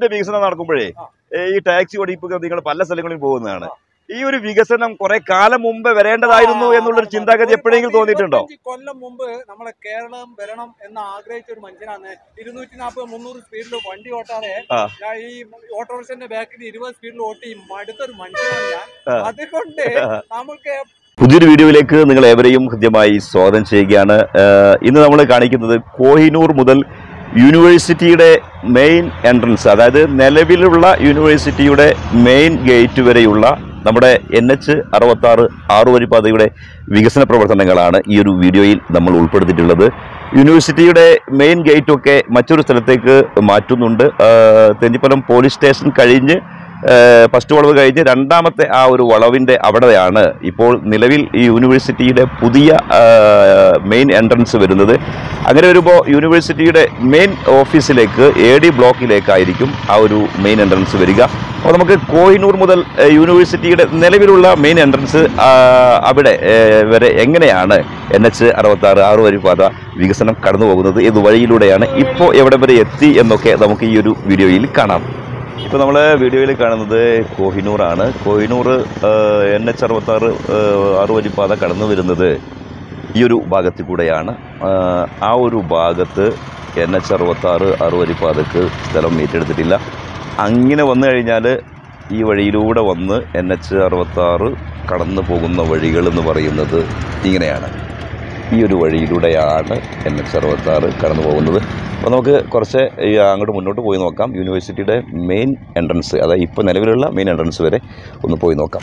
റോഡിന്റെ വികസനം നടക്കുമ്പോഴേ ഏ, ഈ ടാക്സി ഓടിപ്പൊക്കെ നിങ്ങൾ പല സ്ഥലങ്ങളിൽ പോകുന്നതാണ് ഈ ഒരു വികസനം കുറെ കാലം മുമ്പ് വരേണ്ടതായിരുന്നു എന്നുള്ളൊരു ചിന്താഗതി എപ്പോഴെങ്കിലും തോന്നിയിട്ടുണ്ടോ ഇരുപത്തഞ്ച് കൊല്ലം മുമ്പ് നമ്മളെ കേരളം വരണം എന്ന് ആഗ്രഹിച്ച ഒരു മനുഷ്യനാണ് ഇരുന്നൂറ്റി നാൽപ്പത് മുന്നൂറ് സ്പീഡിൽ വണ്ടി ഓട്ടാതെ ആ. ഞാൻ ഈ ഓട്ടോറിക്ഷന്റെ ബാക്കിൽ ഇരുപത് സ്പീഡിൽ ഓട്ടി മടുത്തൊരു മനുഷ്യനാണ് ഞാൻ ആ. അതുകൊണ്ട് നമുക്ക് പുതിയൊരു വീഡിയോയിലേക്ക് നിങ്ങൾ ഏവരെയും ഹൃദ്യമായി സ്വാഗതം ചെയ്യുകയാണ് ഏഹ് ഇന്ന് നമ്മൾ കാണിക്കുന്നത് കോഹിനൂർ മുതൽ യൂണിവേഴ്സിറ്റിയുടെ മെയിൻ എൻട്രൻസ് അതായത് നിലവിലുള്ള യൂണിവേഴ്സിറ്റിയുടെ മെയിൻ ഗേറ്റ് വരെയുള്ള നമ്മുടെ എൻ എച്ച് അറുപത്തി ആറ് ആറുവരിപ്പാതയുടെ വികസന പ്രവർത്തനങ്ങളാണ് ഈ ഒരു വീഡിയോയിൽ നമ്മൾ ഉൾപ്പെടുത്തിയിട്ടുള്ളത് യൂണിവേഴ്സിറ്റിയുടെ മെയിൻ ഗേറ്റൊക്കെ മറ്റൊരു സ്ഥലത്തേക്ക് മാറ്റുന്നുണ്ട് ഏഹ് തെഞ്ചിപ്പലം പോലീസ് സ്റ്റേഷൻ കഴിഞ്ഞ് ഫസ്റ്റ് വളവ് കഴിഞ്ഞ് രണ്ടാമത്തെ ആ ഒരു വളവിൻ്റെ അവിടെയാണ് ഇപ്പോൾ നിലവിൽ ഈ യൂണിവേഴ്സിറ്റിയുടെ പുതിയ മെയിൻ എൻട്രൻസ് വരുന്നത് അങ്ങനെ വരുമ്പോൾ യൂണിവേഴ്സിറ്റിയുടെ മെയിൻ ഓഫീസിലേക്ക് എ ഡി ബ്ലോക്കിലേക്കായിരിക്കും ആ ഒരു മെയിൻ എൻട്രൻസ് വരിക അപ്പോൾ നമുക്ക് കോഹിനൂർ മുതൽ ഏഹ്, യൂണിവേഴ്സിറ്റിയുടെ നിലവിലുള്ള മെയിൻ എൻട്രൻസ് അവിടെ ഏഹ്, വരെ എങ്ങനെയാണ് എൻ എച്ച് അറുപത്താറ് ആറ് വരിപ്പാത വികസനം കടന്നു പോകുന്നത് ഏത് വഴിയിലൂടെയാണ് ഇപ്പോൾ എവിടെ വരെ എത്തി എന്നൊക്കെ നമുക്ക് ഈ ഒരു വീഡിയോയിൽ കാണാം ഇപ്പോൾ നമ്മൾ വീഡിയോയിൽ കാണുന്നത് കോഹിനൂറാണ് കോഹിനൂർ എൻ എച്ച് അറുപത്താറ് ആറ് വരിപ്പാത കടന്നു വരുന്നത് ഈ ഒരു ഭാഗത്തിൽ കൂടെയാണ് ആ, ആ ഒരു ഭാഗത്ത് എൻ എച്ച് അറുപത്താറ് ആറ് വരിപ്പാതക്ക് സ്ഥലം ഏറ്റെടുത്തിട്ടില്ല അങ്ങനെ വന്നു കഴിഞ്ഞാൽ ഈ വഴിയിലൂടെ വന്ന് എൻ എച്ച് അറുപത്താറ് കടന്നു പോകുന്ന വഴികൾ എന്ന് പറയുന്നത് ഇങ്ങനെയാണ് ഈ ഒരു വഴിയിലൂടെയാണ് എൻ എച്ച് അറുപത്താറ് കടന്നു പോകുന്നത് അപ്പോൾ നമുക്ക് കുറച്ച് ഈ അങ്ങോട്ട് മുന്നോട്ട് പോയി നോക്കാം യൂണിവേഴ്സിറ്റിയുടെ മെയിൻ എൻട്രൻസ് അതായത് ഇപ്പോൾ നിലവിലുള്ള മെയിൻ എൻട്രൻസ് വരെ ഒന്ന് പോയി നോക്കാം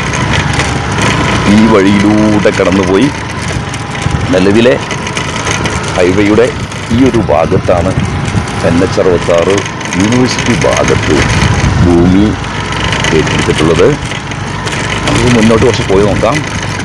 ഈ വഴിയിലൂടെ കടന്നുപോയി നിലവിലെ ഹൈവേയുടെ ഈ ഒരു ഭാഗത്താണ് എൻ എച്ച് അറുപത്താറ് യൂണിവേഴ്സിറ്റി ഭാഗത്ത് ഭൂമി ഏറ്റെടുത്തിട്ടുള്ളത് നമുക്ക് മുന്നോട്ട് കുറച്ച് പോയി നോക്കാം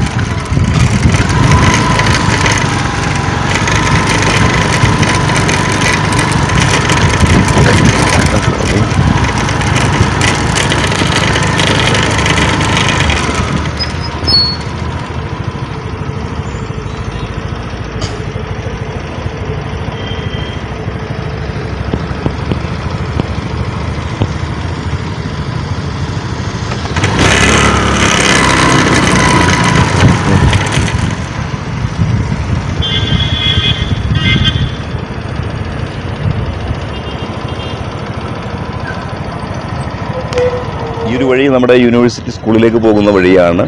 ഈ ഒരു വഴി നമ്മുടെ യൂണിവേഴ്സിറ്റി സ്കൂളിലേക്ക് പോകുന്ന വഴിയാണ്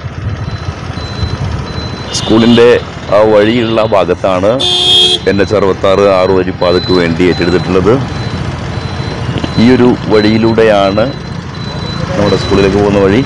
സ്കൂളിൻ്റെ ആ വഴിയുള്ള ഭാഗത്താണ് എൻ എച്ച് അറുപത്താറ് ആറ് വരി പാതയ്ക്ക് വേണ്ടി ഏറ്റെടുത്തിട്ടുള്ളത് ഈ ഒരു വഴിയിലൂടെയാണ് നമ്മുടെ സ്കൂളിലേക്ക് പോകുന്ന വഴി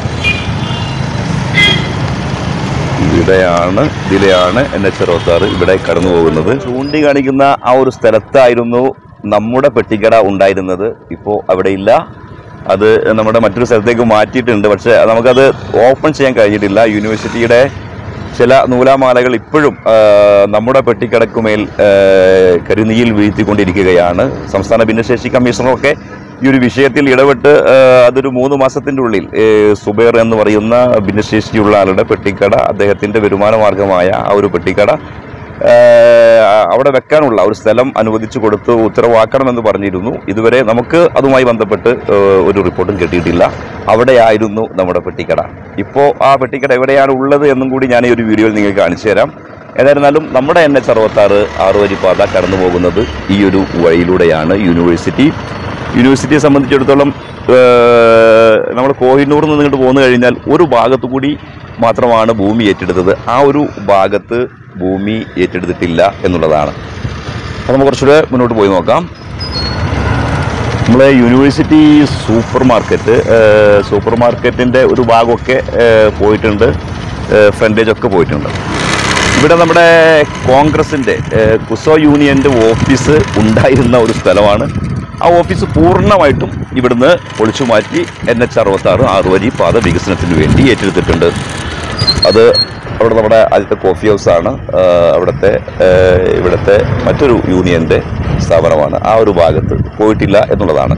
ഇവിടെയാണ് ഇതിലെയാണ് എൻ എച്ച് അറുപത്താറ് ഇവിടെ കടന്നു പോകുന്നത് ചൂണ്ടി കാണിക്കുന്ന ആ ഒരു സ്ഥലത്തായിരുന്നു നമ്മുടെ പെട്ടിക്കട ഉണ്ടായിരുന്നത് ഇപ്പോൾ അവിടെ ഇല്ല അത് നമ്മുടെ മറ്റൊരു സ്ഥലത്തേക്ക് മാറ്റിയിട്ടുണ്ട് പക്ഷേ നമുക്കത് ഓപ്പൺ ചെയ്യാൻ കഴിഞ്ഞിട്ടില്ല യൂണിവേഴ്സിറ്റിയുടെ ചില നൂലാമാലകൾ ഇപ്പോഴും ആ, നമ്മുടെ പെട്ടിക്കടക്കുമേൽ ആ, കരുനീയിൽ വീഴ്ത്തിക്കൊണ്ടിരിക്കുകയാണ് സംസ്ഥാന ഭിന്നശേഷി കമ്മീഷണറൊക്കെ ഈ ഒരു വിഷയത്തിൽ ഇടപെട്ട് ആ, അതൊരു മൂന്ന് മാസത്തിൻ്റെ ഉള്ളിൽ ഏ, സുബൈർ എന്ന് പറയുന്ന ഭിന്നശേഷിയുള്ള ആളുടെ പെട്ടിക്കട അദ്ദേഹത്തിൻ്റെ വരുമാന മാർഗമായ ആ ഒരു പെട്ടിക്കട ആ, അവിടെ വെക്കാനുള്ള ഒരു സ്ഥലം അനുവദിച്ചു കൊടുത്ത് ഉത്തരവാക്കണമെന്ന് പറഞ്ഞിരുന്നു ഇതുവരെ നമുക്ക് അതുമായി ബന്ധപ്പെട്ട് ആ, ഒരു റിപ്പോർട്ടും കിട്ടിയിട്ടില്ല അവിടെയായിരുന്നു നമ്മുടെ പെട്ടിക്കട ഇപ്പോൾ ആ പെട്ടിക്കട എവിടെയാണ് ഉള്ളത് എന്നും കൂടി ഞാൻ ഈ ഒരു വീഡിയോയിൽ നിങ്ങൾക്ക് കാണിച്ചു തരാം ഏതായിരുന്നാലും നമ്മുടെ എൻ എച്ച് അറുപത്താറ് ആറ് വരി പാത കടന്നു പോകുന്നത് ഈ ഒരു വഴിയിലൂടെയാണ് യൂണിവേഴ്സിറ്റി യൂണിവേഴ്സിറ്റിയെ സംബന്ധിച്ചിടത്തോളം നമ്മൾ കോഹിനൂറിൽ നിന്ന് ഇങ്ങോട്ട് പോന്നു കഴിഞ്ഞാൽ ഒരു ഭാഗത്തു കൂടി മാത്രമാണ് ഭൂമി ഏറ്റെടുത്തത് ആ ഒരു ഭാഗത്ത് ഭൂമി ഏറ്റെടുത്തിട്ടില്ല എന്നുള്ളതാണ് അപ്പോൾ നമുക്ക് കുറച്ചുകൂടെ മുന്നോട്ട് പോയി നോക്കാം നമ്മളെ യൂണിവേഴ്സിറ്റി സൂപ്പർ മാർക്കറ്റ് സൂപ്പർ മാർക്കറ്റിൻ്റെ ഒരു ഭാഗമൊക്കെ ഏഹ്, പോയിട്ടുണ്ട് ഫ്രണ്ടേജ് ഒക്കെ പോയിട്ടുണ്ട് ഇവിടെ നമ്മുടെ കോൺഗ്രസിൻ്റെ ഏഹ്, കുസോ യൂണിയൻ്റെ ഓഫീസ് ഉണ്ടായിരുന്ന ഒരു സ്ഥലമാണ് ആ ഓഫീസ് പൂർണ്ണമായിട്ടും ഇവിടുന്ന് പൊളിച്ചു മാറ്റി എൻ എച്ച് അറുപത്താറ് ആറ് വരി പാത വികസനത്തിന് വേണ്ടി ഏറ്റെടുത്തിട്ടുണ്ട് അത് അവിടെ നമ്മുടെ ആദ്യത്തെ കോഫി ഹൗസാണ് ആഹ് അവിടുത്തെ ആഹ് ഇവിടുത്തെ മറ്റൊരു യൂണിയൻ്റെ സ്ഥാപനമാണ് ആ ഒരു ഭാഗത്ത് പോയിട്ടില്ല എന്നുള്ളതാണ്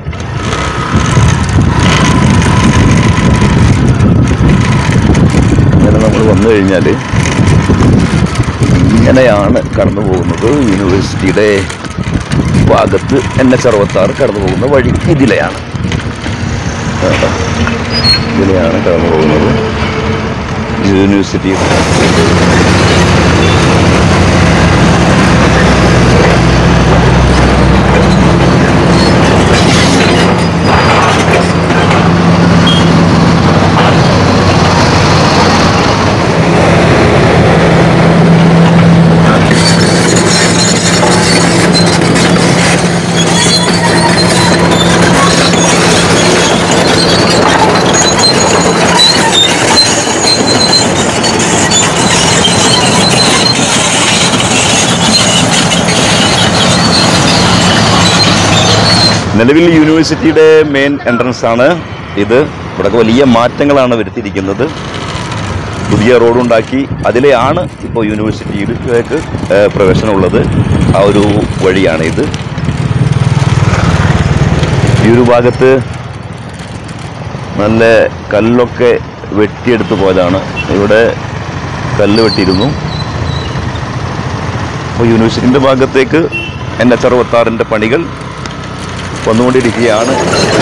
അങ്ങനെ നമ്മൾ വന്നു കഴിഞ്ഞാൽ ഇങ്ങനെയാണ് കടന്നു പോകുന്നത് യൂണിവേഴ്സിറ്റിയുടെ ഭാഗത്ത് എൻ എച്ച് അറുപത്താറ് കടന്നു പോകുന്ന വഴി ഇതിലെയാണ് കേട്ടോ. ഇതിലെയാണ് കടന്നു പോകുന്നത് യൂണിവേഴ്സിറ്റി നിലവിൽ യൂണിവേഴ്സിറ്റിയുടെ മെയിൻ എൻട്രൻസ് ആണ് ഇത് ഇവിടെ വലിയ മാറ്റങ്ങളാണ് വരുത്തിയിരിക്കുന്നത് പുതിയ റോഡുണ്ടാക്കി അതിലെയാണ് ഇപ്പോൾ യൂണിവേഴ്സിറ്റിയിലേക്ക് ഏഹ്, പ്രവേശനമുള്ളത് ആ ഒരു വഴിയാണ് ഇത് ഈ ഒരു ഭാഗത്ത് നല്ല കല്ലൊക്കെ വെട്ടിയെടുത്ത് പോയതാണ് ഇവിടെ കല്ല് വെട്ടിയിരുന്നു അപ്പോൾ യൂണിവേഴ്സിറ്റിൻ്റെ ഭാഗത്തേക്ക് എൻ എച്ച് അറുപത്താറിൻ്റെ പണികൾ വന്നുകൊണ്ടിരിക്കുകയാണ്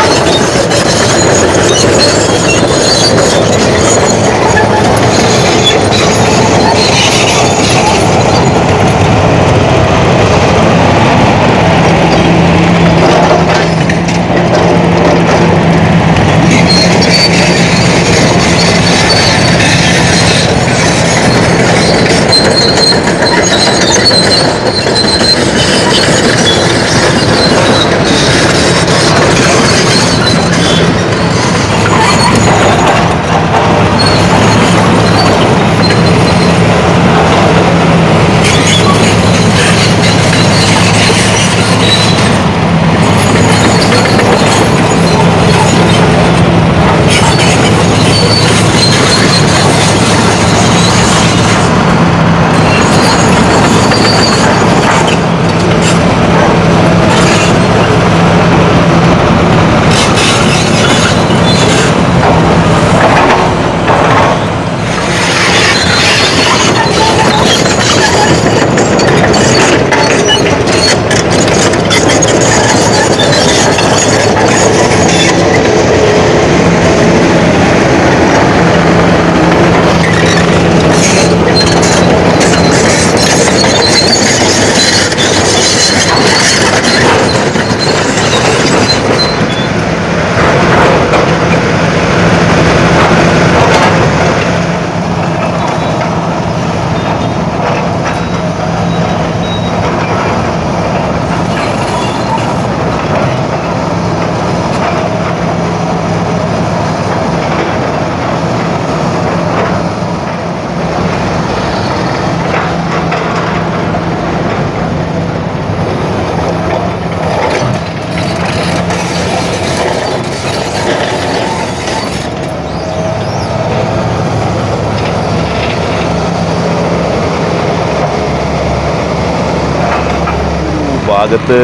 ഭാഗത്ത്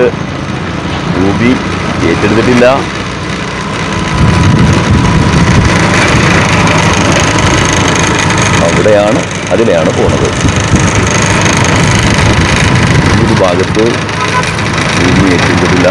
രൂപി ഏറ്റെടുത്തിട്ടില്ല അവിടെയാണ് അതിലെയാണ് പോണത് ഈ ഭാഗത്ത് രൂപി ഏറ്റെടുത്തിട്ടില്ല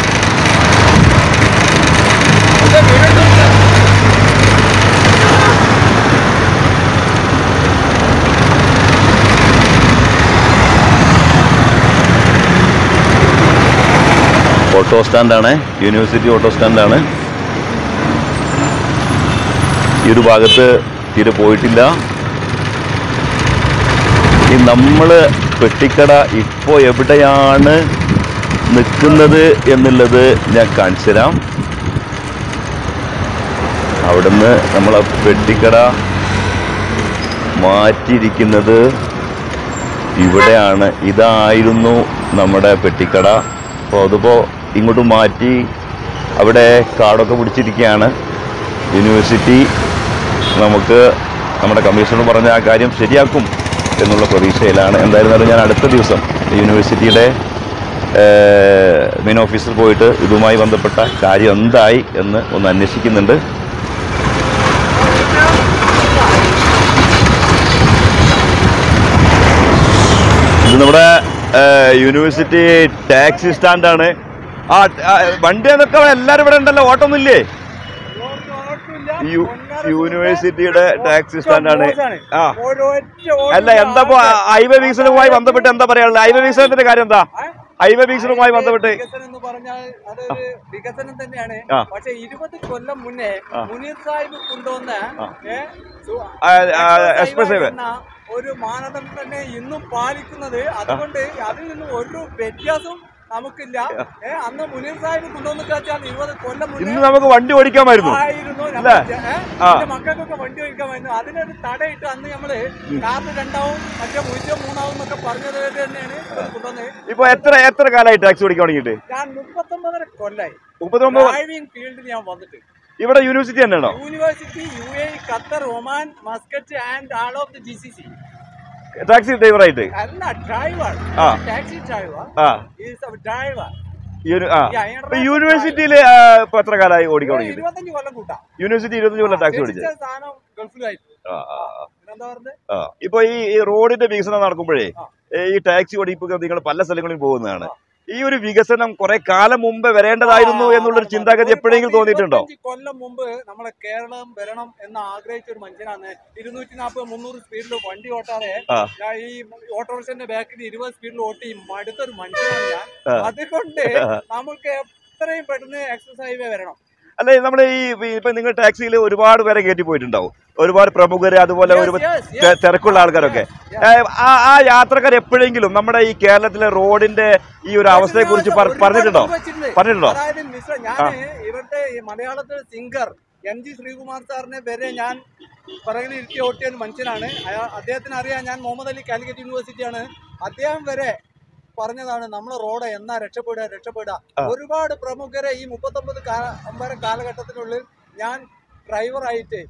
ഓട്ടോ സ്റ്റാൻഡാണ് യൂണിവേഴ്സിറ്റി ഓട്ടോ സ്റ്റാൻഡാണ് ഈ ഒരു ഭാഗത്ത് തീരെ പോയിട്ടില്ല ഈ നമ്മൾ പെട്ടിക്കട ഇപ്പോൾ എവിടെയാണ് നിൽക്കുന്നത് എന്നുള്ളത് ഞാൻ കാണിച്ചു തരാം അവിടുന്ന് നമ്മൾ ആ പെട്ടിക്കട മാറ്റിയിരിക്കുന്നത് ഇവിടെയാണ് ഇതായിരുന്നു നമ്മുടെ പെട്ടിക്കട അപ്പോൾ അതിപ്പോൾ ഇങ്ങോട്ട് മാറ്റി അവിടെ കാടൊക്കെ പിടിച്ചിരിക്കുകയാണ് യൂണിവേഴ്സിറ്റി നമുക്ക് നമ്മുടെ കമ്മീഷണർ പറഞ്ഞ ആ കാര്യം ശരിയാക്കും എന്നുള്ള പ്രതീക്ഷയിലാണ് എന്തായിരുന്നാലും ഞാൻ അടുത്ത ദിവസം യൂണിവേഴ്സിറ്റിയുടെ മെയിൻ ഓഫീസിൽ പോയിട്ട് ഇതുമായി ബന്ധപ്പെട്ട കാര്യം എന്തായി എന്ന് ഒന്ന് അന്വേഷിക്കുന്നുണ്ട് ഇത് നമ്മുടെ ഏഹ്, യൂണിവേഴ്സിറ്റി ടാക്സി സ്റ്റാൻഡാണ് ആ ആ, വണ്ടി അതൊക്കെ എല്ലാവരും ഇവിടെ ഉണ്ടല്ലോ ഓട്ടമൊന്നുമില്ലേ ഓർക്കും, ഓർക്കില്ല. യു- ഒന്നര യൂണിവേഴ്സിറ്റിയുടെ ദിവസം ടാക്സി ഒറ്റ സ്റ്റാൻഡാണ് മോശാണ്. ആ ഒരൊറ്റ ഓട്ടം അല്ല എന്താ ഇപ്പൊ ആകെ- ഹൈവേ വികസനവുമായി ബന്ധപ്പെട്ട് എന്താ പറയാനുള്ളത് ഹൈവേ വികസനത്തിന്റെ കാര്യം എന്താ ഏ? ഹൈവേ വികസനവുമായി ബന്ധപ്പെട്ട് വികസനം എന്ന് പറഞ്ഞാൽ അതൊരു വികസനം തന്നെയാണ് ആ. പക്ഷെ ഇരുപത് കൊല്ലം മുന്നേ ആ. മുനീർ സാഹിബ് കൊണ്ടുവന്ന ഏ, സു- ആ, ആ, എക്സ്പ്രസ് ഹൈവേ എന്ന ഒരു മാനദണ്ഡം തന്നെ ഇന്നും പാലിക്കുന്നത് അതുകൊണ്ട് അതിൽ നിന്ന് ഒരു വ്യത്യാസവും നമുക്കില്ല ഏ, അന്ന് മുനീർ സാഹിബ് കൊണ്ടുവന്നിട്ട് വെച്ചാൽ ഇരുപത് കൊല്ലം മുന്നേ ഇന്ന് നമുക്ക് വണ്ടി ഓടിക്കാമായിരുന്നു ആയിരുന്നു അല്ലേ? നമ്മുടെ ജ- ഏ? ആ. എന്റെ മക്കൾക്കൊക്കെ വണ്ടി ഒഴിക്കാമായിരുന്നു അതിനൊരു തടയിട്ട് അന്ന് നമ്മള് കാർഡ് രണ്ടാവും മറ്റേ പൂജ്യം മൂന്നാവും എന്നൊക്കെ പറഞ്ഞത് തന്നെയാണ് ഇത് കൊണ്ടുവന്നത് ഇപ്പൊ എത്ര എത്ര കാലമായി ടാക്സി ഓടിക്കാൻ തുടങ്ങിയിട്ട് ഞാൻ മുപ്പത്തൊമ്പതര കൊല്ലായി മുപ്പത്തൊമ്പത് ഡ്രൈവിംഗ് ഫീൽഡിൽ ഞാൻ വന്നിട്ട് ഇവിടെ യൂണിവേഴ്സിറ്റി തന്നെയാണോ university U A Qatar Oman Muscat and all of the G C C taxi ഡ്രൈവറായിട്ട് അല്ല ഡ്രൈവർ ആ. ടാക്സി ഡ്രൈവർ ആ ഈസ് ഡ്രൈവർ യൂണി- ആ Yeah, ഇപ്പൊ യൂണിവേഴ്സിറ്റിയിൽ ഇപ്പൊ എത്ര കാലമായി ഓടിക്കാൻ തുടങ്ങിയിട്ട് ഇരുപത്തഞ്ച് കൊല്ലം കൂട്ടാം യൂണിവേഴ്സിറ്റി ഇരുപത്തഞ്ച് കൊല്ലം ടാക്സി ഓടിച്ചത് രജിസ്റ്റർ സാധനം ഗൾഫിലായിട്ട് ആ, ആ, ആ. എന്താ പറഞ്ഞത് ആ. ഇപ്പൊ ഈ ഈ റോഡിന്റെ വികസനം നടക്കുമ്പോഴേ ആ. ഏ, ഈ ടാക്സി ഓടിപ്പൊക്കെ നിങ്ങൾ പല സ്ഥലങ്ങളിൽ പോകുന്നതാണ് ഈ ഒരു വികസനം കുറെ കാലം മുമ്പ് വരേണ്ടതായിരുന്നു എന്നുള്ളൊരു ചിന്താഗതി എപ്പോഴെങ്കിലും തോന്നിയിട്ടുണ്ടോ ഇരുപത്തഞ്ച് കൊല്ലം മുമ്പ് നമ്മളെ കേരളം വരണം എന്ന് ആഗ്രഹിച്ച ഒരു മനുഷ്യനാണ് ഇരുന്നൂറ്റി നാൽപ്പത് മുന്നൂറ് സ്പീഡിൽ വണ്ടി ഓട്ടാതെ ആ. ഞാൻ ഈ ഓട്ടോറിക്ഷന്റെ ബാക്കിൽ ഇരുപത് സ്പീഡിൽ ഓട്ടി മടുത്തൊരു മനുഷ്യനാണ് ഞാൻ ആ. അതുകൊണ്ട് നമുക്ക് എത്രയും പെട്ടെന്ന് എക്സസ് ഹൈവേ വരണം അല്ലെ നമ്മുടെ ഈ ഈ- ഇപ്പൊ നിങ്ങൾ ടാക്സിയിൽ ഒരുപാട് പേരെ കയറ്റി പോയിട്ടുണ്ടാവും ഒരുപാട് പ്രമുഖര് അതുപോലെ ഒരു Yes, yes, yes. തെ- തിരക്കുള്ള ആൾക്കാരൊക്കെ ഏ, ആ ആ യാത്രക്കാർ എപ്പോഴെങ്കിലും നമ്മുടെ ഈ കേരളത്തിലെ റോഡിന്റെ ഈ ഒരു അവസ്ഥയെ കുറിച്ച് ഒരുപാട് പറഞ്ഞിട്ടുണ്ടോ പങ്കുവച്ചിട്ടുണ്ട്. പറഞ്ഞിട്ടുണ്ടോ അതായത് മിസ്റ്റർ ഞാൻ ഇവിടുത്തെ ഈ മലയാളത്തിലെ സിംഗർ എം ജി ശ്രീകുമാർ സാറിനെ വരെ ഞാൻ പിറകിൽ ഇരുത്തി ഓട്ടിയ ഒരു മനുഷ്യനാണ് അയാ- അദ്ദേഹത്തിന് അറിയാം ഞാൻ മുഹമ്മദ് അലി കാലിക്കറ്റ് യൂണിവേഴ്സിറ്റിയാണ് അദ്ദേഹം വരെ പറഞ്ഞതാണ് നമ്മളെ റോഡ് എന്നാ രക്ഷപ്പെടുക രക്ഷപ്പെടുക ആ. ഒരുപാട് പ്രമുഖരെ ഈ മുപ്പത്തൊമ്പത് കാല- ഒമ്പത് കാലഘട്ടത്തിനുള്ളിൽ ഞാൻ ഡ്രൈവറായിട്ട്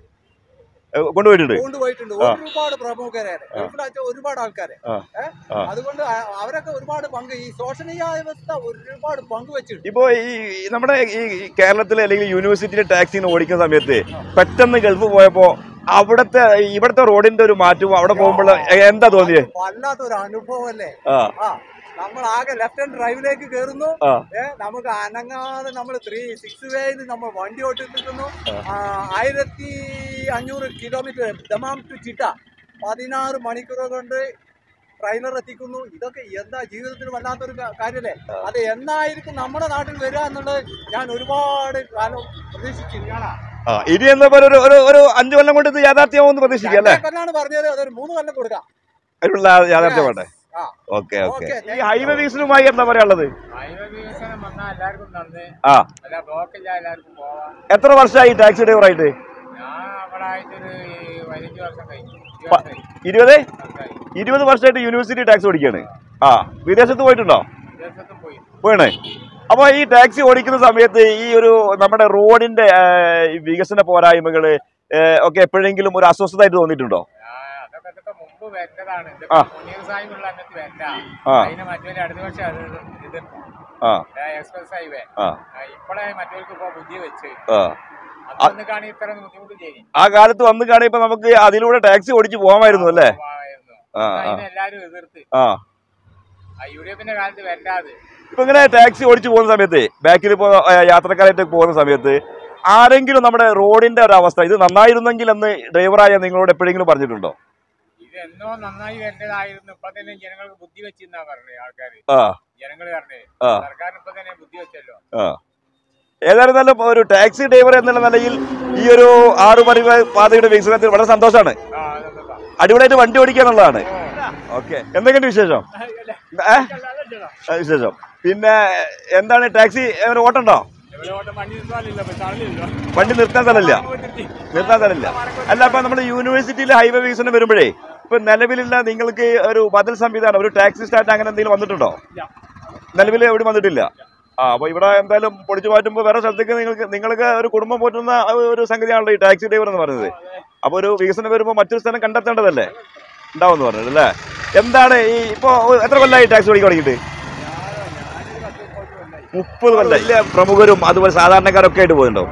ഏ, കൊണ്ടുപോയിട്ടുണ്ട് കൊണ്ടുപോയിട്ടുണ്ട് ആ. ഒരുപാട് പ്രമുഖരെ ഗൾഫിലാച്ച ഒരുപാട് ആൾക്കാരെ ആ. ഏ? ആ. അതുകൊണ്ട് അ- അവരൊക്കെ ഒരുപാട് പങ്ക് ഈ ശോഷണീയ വ്യവസ്ഥ ഒരുപാട് പങ്ക് വെച്ചിട്ടുണ്ട് ഇപ്പോ ഈ ഈ നമ്മുടെ ഈ ഈ കേരളത്തിലെ അല്ലെങ്കിൽ യൂണിവേഴ്സിറ്റിയിലെ ടാക്സിന്ന് ഓടിക്കുന്ന സമയത്ത് പെട്ടെന്ന് ഗൾഫ് പോയപ്പോ അവിടുത്തെ ഇവിടുത്തെ റോഡിന്റെ ഒരു മാറ്റവും അവിടെ പോകുമ്പോൾ എന്താ തോന്നിയേ വല്ലാത്തൊരു അനുഭവമല്ലേ ആ ആ നമ്മൾ ആകെ ലെഫ്റ്റ് ഹാൻഡ് ഡ്രൈവിലേക്ക് കയറുന്നു ആ ഏ നമുക്ക് അനങ്ങാതെ നമ്മൾ ത്രീ സിക്സ് വേയിൽ നമ്മൾ വണ്ടി ഓട്ടിക്കുന്നു ആയിരത്തി അഞ്ഞൂറ് കിലോമീറ്റർ ദമാം ടു ചിട്ട പതിനാറ് മണിക്കൂർ കൊണ്ട് ട്രെയിലർ എത്തിക്കുന്നു ഇതൊക്കെ എന്താ ജീവിതത്തിൽ വല്ലാത്തൊരു കാ- കാര്യല്ലേ അത് എന്നായിരിക്കും നമ്മുടെ നാട്ടിൽ വരിക എന്നുള്ളത് ഞാൻ ഒരുപാട് കാലം പ്രതീക്ഷിച്ചിരിക്കുകയാണ് ആ ഇനി എന്താ പറയുക ഒരു ഒരു ഒരു അഞ്ചു കൊല്ലം കൊണ്ട് ഇത് യാഥാർത്ഥ്യമാവുമെന്ന് പ്രതീക്ഷിക്കാം അല്ലേ കൊല്ലാണ് പറഞ്ഞത് അതൊരു മൂന്ന് കൊല്ലം കൊടുക്കാം അതിനുള്ള യാഥാർത്ഥ്യമാട്ടെ ആ ഓക്കെ ഓക്കെ Okay, ഈ ഹൈവേ വികസനവുമായി എന്താ പറയാനുള്ളത് ഹൈവേ വികസനം വന്നാൽ എല്ലാവർക്കും നന്ന് ആ അല്ല ബ്ലോക്കില്ല എല്ലാവർക്കും പോവാം എത്ര വർഷമായി ടാക്സി ഡ്രൈവറായിട്ട് ഞാൻ അവിടെ ആയിട്ടൊരു പതിനഞ്ച് വർഷം കഴിഞ്ഞു ഇരുപത് പ- വർഷമായി. ഇരുപത് വർഷമായി. ഇരുപത് വർഷമായിട്ട് യൂണിവേഴ്സിറ്റി ടാക്സി ഓടിക്കുകയാണ് ആ വിദേശത്ത് പോയിട്ടുണ്ടോ വിദേശത്തും പോയി പോയണേ അപ്പോൾ ഈ ടാക്സി ഓടിക്കുന്ന സമയത്ത് ഈ ഒരു നമ്മുടെ റോഡിന്റെ ആ, ഈ വികസന പോരായ്മകള് ഏ, ഒക്കെ എപ്പോഴെങ്കിലും ഒരു അസ്വസ്ഥതായിട്ട് തോന്നിയിട്ടുണ്ടോ ആ, അതൊക്കെ ഇതൊക്കെ മുമ്പ് വരേണ്ടതാണ് ആ. മുനീർ സാഹിബുള്ള അങ്ങനത്തെ വരണ്ട ആ. അതിന് മറ്റൊരു അടുത്ത വർഷം അത് ഇത് ആ എക്സ്പ്രസ് ഹൈവേ ആ ഇപ്പോഴേ മറ്റവർക്ക് ഇപ്പൊ ബുദ്ധി വെച്ച് ആ അതൊന്ന് കാണി ഇത്ര ബുദ്ധിമുട്ട് ചെയ്യും ആ കാലത്ത് വന്ന് കാണുമ്പോ നമുക്ക് അതിലൂടെ ടാക്സി ഓടിച്ച് പോകാമായിരുന്നു അല്ലേ പോവാമായിരുന്നു. ആ, ആ. അതിനെ എല്ലാരും എതിർത്ത് ആ ആ യു ഡി എഫിന്റെ കാലത്ത് വരണ്ടാത് ഇപ്പൊ ഇങ്ങനെ ടാക്സി ഓടിച്ചു പോകുന്ന സമയത്ത് ബാക്കിൽ ഇപ്പോ ഏ, യാത്രക്കാരായിട്ട് പോകുന്ന സമയത്ത് ആരെങ്കിലും നമ്മുടെ റോഡിന്റെ ഒരു അവസ്ഥ ഇത് നന്നായിരുന്നെങ്കിൽ എന്ന് ഡ്രൈവറായ നിങ്ങളോട് എപ്പോഴെങ്കിലും പറഞ്ഞിട്ടുണ്ടോ ഇത് എന്നോ നന്നായി വരേണ്ടതായിരുന്നു ഇപ്പൊ തന്നെ ജനങ്ങൾക്ക് ബുദ്ധി വെച്ചെന്നാ പറഞ്ഞത് ആൾക്കാര് ആ ജനങ്ങൾ പറഞ്ഞേ ആ. സർക്കാർ ഇപ്പൊ തന്നെ ബുദ്ധി വെച്ചല്ലോ ആ ഏതായിരുന്നാലും ഒരു ടാക്സി ഡ്രൈവർ എന്നുള്ള നിലയിൽ ഈ ഒരു ആറു പരി പാതയുടെ വികസനത്തിൽ വളരെ സന്തോഷമാണ് ആ അതൊക്കെ അടിപൊളിയായിട്ട് വണ്ടി ഓടിക്കുക എന്നുള്ളതാണ് ഓക്കെ എന്തൊക്കെയുണ്ട് വിശേഷം ഏ? ആ, വിശേഷം പിന്നെ എന്താണ് ടാക്സി ഒരു ഓട്ടമുണ്ടോ വണ്ടി നിർത്താനില്ല തള്ളില്ലോ വണ്ടി നിർത്താൻ സ്ഥലമില്ല നിർത്താൻ സ്ഥലമില്ല അല്ല അപ്പൊ നമ്മുടെ യൂണിവേഴ്സിറ്റിയിലെ ഹൈവേ വികസനം വരുമ്പോഴേ ഇപ്പൊ നിലവിലുള്ള നിങ്ങൾക്ക് ഒരു ബദൽ സംവിധാനം ഒരു ടാക്സി സ്റ്റാൻഡ് അങ്ങനെ എന്തെങ്കിലും വന്നിട്ടുണ്ടോ നിലവിൽ എവിടെ വന്നിട്ടില്ല ആ അപ്പൊ ഇവിടെ എന്തായാലും പൊടിച്ചു മാറ്റുമ്പോൾ വേറെ സ്ഥലത്തേക്ക് നിങ്ങൾക്ക് നിങ്ങൾക്ക് ഒരു കുടുംബം പോറ്റുന്ന ഒരു സംഗതിയാണല്ലോ ഈ ടാക്സി ഡ്രൈവർ എന്ന് പറയുന്നത് അപ്പൊ ഒരു വികസനം വരുമ്പോൾ മറ്റൊരു സ്ഥലം കണ്ടെത്തേണ്ടതല്ലേ ഉണ്ടാവും പറഞ്ഞത് അല്ലേ എന്താണ് ഈ ഇപ്പൊ എത്ര കൊല്ലമായി ടാക്സി ഓടിക്കാൻ തുടങ്ങിയിട്ട് മുപ്പത് കൊല്ലം ഇല്ല പ്രമുഖരും അതുപോലെ സാധാരണക്കാരൊക്കെ ആയിട്ട് പോയിട്ടുണ്ടോ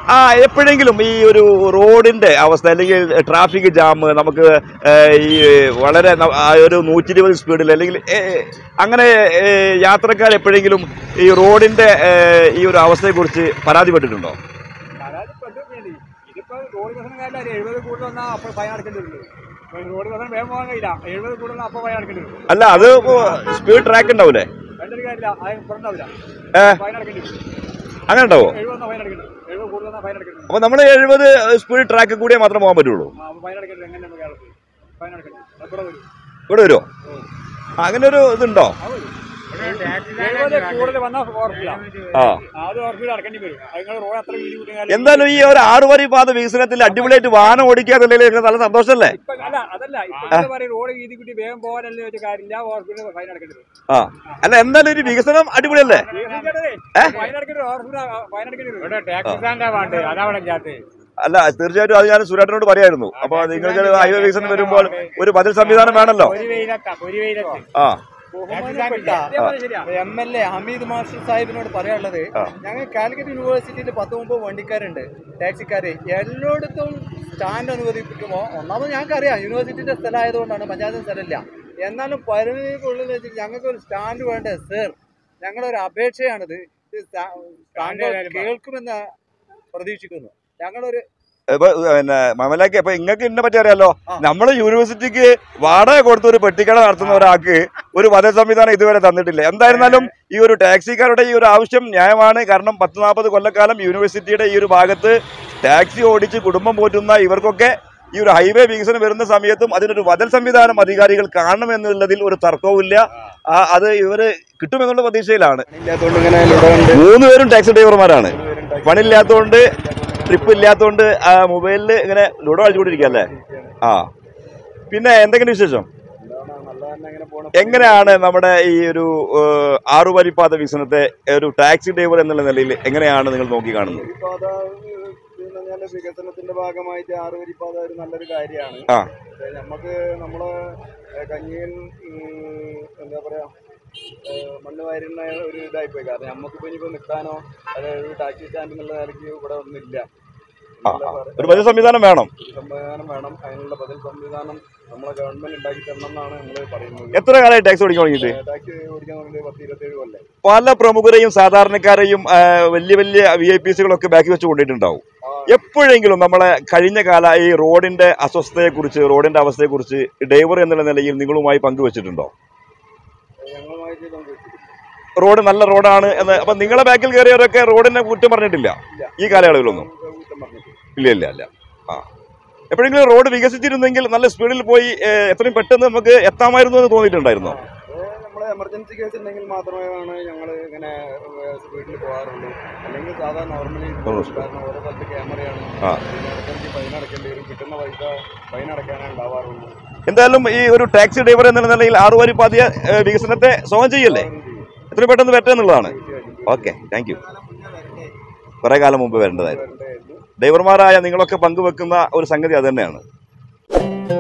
ആ എപ്പോഴെങ്കിലും ഈ ഒരു റോഡിന്റെ അവസ്ഥ അല്ലെങ്കിൽ ട്രാഫിക് ജാം നമുക്ക് ഏ, ഈ വളരെ ന- ആ ഒരു നൂറ്റി ഇരുപത് സ്പീഡിൽ അല്ലെങ്കിൽ ഏ, അങ്ങനെ ഏ, യാത്രക്കാർ എപ്പോഴെങ്കിലും ഈ റോഡിന്റെ ഏ, ഈ ഒരു അവസ്ഥയെക്കുറിച്ച് പരാതിപ്പെട്ടിട്ടുണ്ടോ പരാതിപ്പെട്ടു വേണ്ടി ഇതിപ്പോ റോഡ് ബസ്സിന് എഴുപത് കൂടുതൽ വന്നാൽ അപ്പോൾ ഫൈൻ അടക്കേണ്ടി വരും റോഡ് ബസ്സിന് വേഗം പോകാൻ കഴിയില്ല എഴുപത് കൂടുതൽ അപ്പോൾ ഫൈൻ അടക്കേണ്ടി വരും അല്ല അത് സ്പീഡ് ട്രാക്ക് ഉണ്ടാവൂലേ വേണ്ടൊരു കാര്യമില്ല അത് പുറണ്ടാവില്ല ഏ ഫൈൻ അടക്കേണ്ടി വരും അങ്ങനെ ഉണ്ടാവോ എഴുപത് ഫൈൻ അടക്കേണ്ടി വരും എഴുപത് കൂടുതൽ വന്നാൽ ഫൈൻ അടക്കേണ്ടി വരും അപ്പൊ നമ്മൾ എഴുപത് സ്പീഡ് ട്രാക്ക് കൂടിയേ മാത്രം പോകാൻ പറ്റുള്ളൂ ആ, അപ്പോൾ ഫൈൻ അടക്കേണ്ടി വരും എങ്ങനെ കേരളത്തിൽ ഫൈൻ അടക്കേണ്ടി വരും അത് ഇവിടെ വരും ഇവിടെ വരുമോ അങ്ങനെ ഒരു ഇതുണ്ടോ അത് വരും എഴുപത് കൂടുതൽ വന്നാൽ ഓർക്കില്ല ആ അത് ഓർക്കില്ല അടക്കേണ്ടി വരും അത് നിങ്ങൾ റോഡ് അത്ര വീതി കൂട്ടിയാൽ എന്തായാലും ഈ ഒരു ആറുവരി പാത വികസനത്തിൽ അടിപൊളിയായിട്ട് വാഹനം ഓടിക്കാന്നുള്ളതിൽ നിങ്ങൾക്ക് നല്ല സന്തോഷമല്ലേ ഇപ്പൊ അല്ല അതല്ല ഇപ്പൊ പറയും റോഡ് വീതി കൂട്ടി വേഗം പോകാനല്ലേ വെച്ച കാര്യമില്ല ഓർക്കില്ല ഫൈൻ അടക്കേണ്ടി വരും ആ അല്ല എന്തായാലും ഒരു വികസനം അടിപൊളിയല്ലേ ഫൈൻ അടക്കേണ്ടി വരും ഓർക്കില്ല ഫൈൻ അടക്കേണ്ടി വരും ഇവിടെ ടാക്സി സ്റ്റാൻഡാ വേണ്ടത് അതാ അവിടെ ഇല്ലാത്തത് അല്ല തീർച്ചയായിട്ടും അത് ഞാൻ സുരേട്ടനോട് പറയായിരുന്നു അപ്പൊ നിങ്ങൾക്ക് ഹൈവേ വികസനം വരുമ്പോൾ ഒരു ബദൽ സംവിധാനം വേണമല്ലോ ഒരു വെയിലത്താ ഒരു വെയിലത്ത് ആ M L A Hameed master സാഹിബിനോട് പറയാനുള്ളത് ആ. ഞങ്ങൾ കാലിക്കറ്റ് യൂണിവേഴ്സിറ്റിയിൽ പത്ത് മുമ്പത് വണ്ടിക്കാരുണ്ട് ടാക്സിക്കാര് എല്ലായിടത്തും സ്റ്റാൻഡ് അനുവദിപ്പിക്കുമ്പോൾ ഒന്നാമത് ഞങ്ങൾക്കറിയാം യൂണിവേഴ്സിറ്റിന്റെ സ്ഥലമായതുകൊണ്ടാണ് പഞ്ചായത്ത് സ്ഥലമില്ല എന്നാലും പരിമിതിക്കുള്ളിൽ വെച്ച് ഞങ്ങൾക്ക് ഒരു സ്റ്റാൻഡ് വേണ്ടേ സർ ഞങ്ങളുടെ ഒരു അപേക്ഷയാണിത് ഇത് സ്റ്റാ- താങ്കൾ കേൾക്കുമെന്ന് പ്രതീക്ഷിക്കുന്നു ഞങ്ങളൊരു ഇപ്പൊ പിന്നെ മമലാക്ക് ഇപ്പൊ ഇങ്ങക്ക് ഇതിനെ പറ്റി അറിയാലോ ആ. നമ്മള് യൂണിവേഴ്സിറ്റിക്ക് വാടക കൊടുത്ത ഒരു പെട്ടിക്കട നടത്തുന്ന ഒരാൾക്ക് ഒരു വധ സംവിധാനം ഇതുവരെ തന്നിട്ടില്ല എന്തായിരുന്നാലും ഈ ഒരു ടാക്സിക്കാരുടെ ഈ ഒരു ആവശ്യം ന്യായമാണ് കാരണം പത്ത് നാൽപ്പത് കൊല്ലക്കാലം യൂണിവേഴ്സിറ്റിയുടെ ഈ ഒരു ഭാഗത്ത് ടാക്സി ഓടിച്ച് കുടുംബം പോറ്റുന്ന ഇവർക്കൊക്കെ ഈ ഒരു ഹൈവേ വികസനം വരുന്ന സമയത്തും അതിനൊരു ബദൽ സംവിധാനം അധികാരികൾ കാണണമെന്നുള്ളതിൽ ഒരു തർക്കവുമില്ല ആ, അത് ഇവര് കിട്ടുമെന്നുള്ള പ്രതീക്ഷയിലാണ് ഇല്ലാത്തതുകൊണ്ട് ഇങ്ങനെ ഇവിടെ മൂന്ന് പേരും ടാക്സി ഡ്രൈവർമാരാണ് പണിയില്ലാത്തതുകൊണ്ട് ട്രിപ്പ് ഇല്ലാത്തതുകൊണ്ട് മൊബൈലിൽ ഇങ്ങനെ ലുഡോ കളിച്ചുകൊണ്ടിരിക്കുക അല്ലേ ആ പിന്നെ എന്തെങ്കിലും വിശേഷം എങ്ങനെയാണ് നമ്മുടെ ഈ ഒരു ഏഹ്, ആറുവരിപ്പാത വികസനത്തെ ഒരു ടാക്സി ഡ്രൈവർ എന്നുള്ള നിലയിൽ എങ്ങനെയാണ് നിങ്ങൾ നോക്കി കാണുന്നത് ഈ പാത പിന്നെ പറഞ്ഞാല് വികസനത്തിന്റെ ഭാഗമായിട്ട് ആറുവരി പാത ഒരു നല്ലൊരു കാര്യമാണ് ആ. പക്ഷേ നമുക്ക് നമ്മളെ ഏഹ്, കഞ്ഞിയൻ ഉം, എന്താ പറയാ ഏഹ്, മണ്ണ് വാരുന്ന ഒരു ഇതായി പോയി കാരണം നമുക്കിപ്പോ ഇനിയിപ്പോ നിൽക്കാനോ അതായത് ഒരു ടാക്സി സ്റ്റാൻഡ് എന്നുള്ള നിലയ്ക്ക് ഇവിടെ ഒന്നുമില്ല ആ, ആ. ഒരു ബദൽ സംവിധാനം വേണം സംവിധാനം വേണം അതിനുള്ള ബദൽ സംവിധാനം നമ്മളെ ഗവൺമെന്റ് ഉണ്ടാക്കി തരണം എന്നാണ് നമ്മൾ പറയുന്നത് എത്ര കാലമായി ടാക്സി ഓടിക്കാൻ തുടങ്ങിയിട്ട് ഏഹ്, ടാക്സി ഓടിക്കാൻ തുടങ്ങിയത് പത്ത് ഇരുപത്തേഴ് കൊല്ലം പല പ്രമുഖരെയും സാധാരണക്കാരെയും ആ, വലിയ വലിയ വി ഐ പി സികളൊക്കെ ബാക്കി വെച്ച് കൊണ്ടിട്ടുണ്ടാവും എപ്പോഴെങ്കിലും നമ്മളെ കഴിഞ്ഞ കാല ഈ റോഡിന്റെ അസ്വസ്ഥതയെക്കുറിച്ച് റോഡിന്റെ അവസ്ഥയെക്കുറിച്ച് ഡ്രൈവർ എന്നുള്ള നിലയിൽ നിങ്ങളുമായി പങ്കുവച്ചിട്ടുണ്ടോ ഞങ്ങളുമായിട്ട് പങ്കുവെച്ചിട്ടുണ്ട് റോഡ് നല്ല റോഡാണ് എന്ന് അപ്പൊ നിങ്ങളെ ബാക്കിൽ കയറിയവരൊക്കെ റോഡിനെ കുറ്റം പറഞ്ഞിട്ടില്ല ഈ കാലയളവിലൊന്നും കുറ്റം പറഞ്ഞിട്ട് ഇല്ല ഇല്ല ഇല്ല ആ എപ്പോഴെങ്കിലും റോഡ് വികസിച്ചിരുന്നെങ്കിൽ നല്ല സ്പീഡിൽ പോയി ഏ, എത്രയും പെട്ടെന്ന് നമുക്ക് എത്താമായിരുന്നു എന്ന് തോന്നിയിട്ടുണ്ടായിരുന്നോ നമ്മൾ എമർജൻസി കേസ് ഉണ്ടെങ്കിൽ മാത്രമാണ് ഞങ്ങൾ ഇങ്ങനെ സ്പീഡിൽ പോകാറുള്ളൂ അല്ലെങ്കിൽ സാധാ നോർമലി കാരണം ഓരോ സ്ഥലത്ത് ക്യാമറയാണ് ആ. പിന്നെ ഇടയ്ക്കിടയ്ക്ക് ഫൈൻ അടക്കേണ്ടി വരും കിട്ടുന്ന പൈസ ഫൈൻ അടക്കാനേ ഉണ്ടാവാറുള്ളൂ എന്തായാലും ഈ ഒരു ടാക്സി ഡ്രൈവർ എന്നുള്ള നിലയിൽ ആറുവാരി പാതിയ ഏ, വികസനത്തെ സ്വാഗതം ചെയ്യല്ലേ എത്രയും പെട്ടെന്ന് പറ്റുക എന്നുള്ളതാണ് ഓക്കെ താങ്ക് യു കുറേ കാലം മുമ്പ് വരേണ്ടതായിരുന്നു വരേണ്ടതായിരുന്നു ഡ്രൈവർമാരായ നിങ്ങളൊക്കെ പങ്കുവെക്കുന്ന ഒരു സംഗതി അത് തന്നെയാണ്